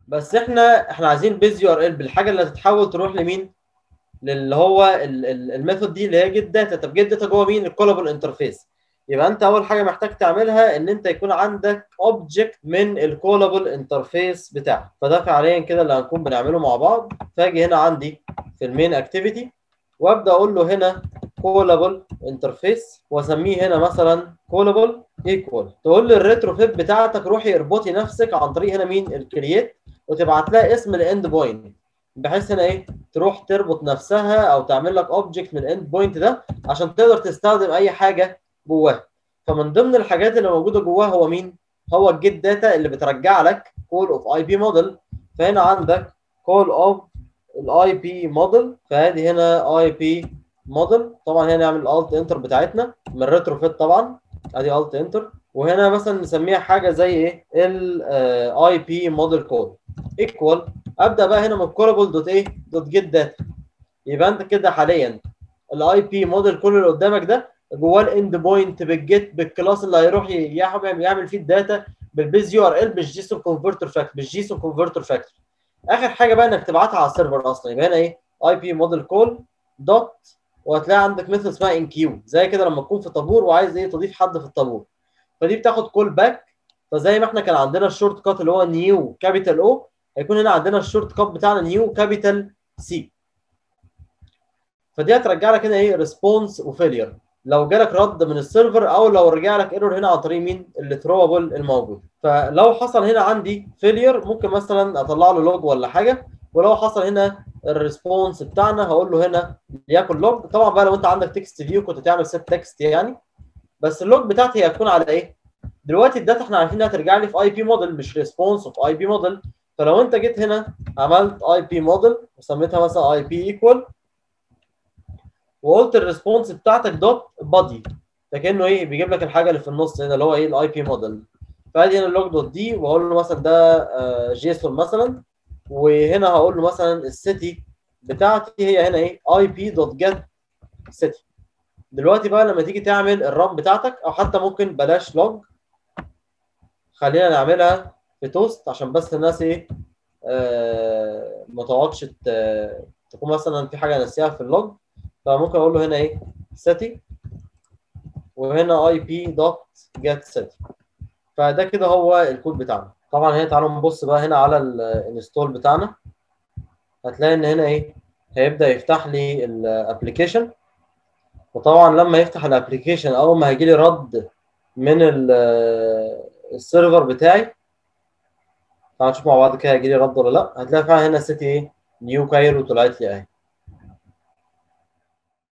بس احنا احنا عايزين بيز يو ار ال بالحاجه اللي هتتحول تروح لمين؟ للي هو الميثود دي اللي هي جيت داتا طب جيت داتا جوه مين؟ الكولابل انترفيس يبقى انت اول حاجه محتاج تعملها ان انت يكون عندك اوبجكت من الكولابل انترفيس بتاعك فده فعليا كده اللي هنكون بنعمله مع بعض فاجي هنا عندي في المين اكتيفيتي وابدا اقول له هنا كولابل انترفيس واسميه هنا مثلا كولابل ايكوال تقول لي الريترو فيت بتاعتك روحي اربطي نفسك عن طريق هنا مين الكرييت وتبعت لها اسم الاند بوينت بحيث هنا ايه تروح تربط نفسها او تعمل لك اوبجكت من الاند بوينت ده عشان تقدر تستخدم اي حاجه جواها فمن ضمن الحاجات اللي موجوده جواها هو مين هو الجيت داتا اللي بترجع لك كول اوف اي بي موديل فهنا عندك كول اوف الاي بي موديل فادي هنا اي بي موديل طبعا هنا نعمل الالت انتر بتاعتنا من ريترو فيت طبعا ادي الت انتر وهنا مثلا نسميها حاجه زي ايه الاي بي موديل كود ايكوال ابدا بقى هنا من كولابل دوت ايه دوت جيت داتا يبقى انت كده حاليا الاي بي موديل كل اللي قدامك ده جواه الاند بوينت بالجيت بالكلاس اللي هيروح يعمل يعمل فيه الداتا بالبيز يو ار ال بالجيسون كونفرتر فاكتور بالجيسون كونفرتر فاكتور اخر حاجه بقى انك تبعتها على السيرفر اصلا يبقى هنا ايه اي بي موديل كول دوت وهتلاقي عندك ميثود اسمها ان كيو زي كده لما تكون في طابور وعايز ايه تضيف حد في الطابور فدي بتاخد كول باك فزي ما احنا كان عندنا الشورت كات اللي هو نيو كابيتال او هيكون هنا عندنا الشورت كات بتاعنا نيو كابيتال سي فدي هترجع لك هنا ايه ريسبونس وفيلير لو جالك رد من السيرفر او لو رجع لك ايرور هنا عن طريق مين الثروبل الموجود فلو حصل هنا عندي فيلير ممكن مثلا اطلع له لوج ولا حاجه ولو حصل هنا الريسبونس بتاعنا هقول له هنا ليكن لوج طبعا بقى لو انت عندك تكست فيو كنت تعمل سيت تكست يعني بس اللوج بتاعتي هتكون على ايه دلوقتي الداتا احنا عارفين انها ترجع لي في اي بي موديل مش ريسبونس اوف اي بي موديل فلو انت جيت هنا عملت اي بي موديل وسميتها مثلا اي بي ايكوال وقلت الريسبونس بتاعتك دوت بادي فكانه ايه بيجيب لك الحاجه اللي في النص هنا اللي هو ايه الاي بي موديل فادي هنا اللوج دوت دي واقول له مثلا ده جيسون مثلا وهنا هقول له مثلا السيتي بتاعتي هي هنا ايه اي بي دوت جيت سيتي دلوقتي بقى لما تيجي تعمل الرام بتاعتك او حتى ممكن بلاش لوج خلينا نعملها في توست عشان بس الناس ايه آه ما تقعدش تكون مثلا في حاجه ناسيها في اللوج فممكن اقول له هنا ايه سيتي وهنا اي بي دوت جيت سيتي فده كده هو الكود بتاعنا طبعا هنا تعالوا نبص بقى هنا على الانستول بتاعنا هتلاقي ان هنا ايه هيبدا يفتح لي الابلكيشن وطبعا لما يفتح الابلكيشن اول ما هيجي لي رد من السيرفر بتاعي تعالوا نشوف مع بعض كده هيجي لي رد ولا لا هتلاقي فعلا هنا سيتي ايه نيو كايرو طلعت لي اهي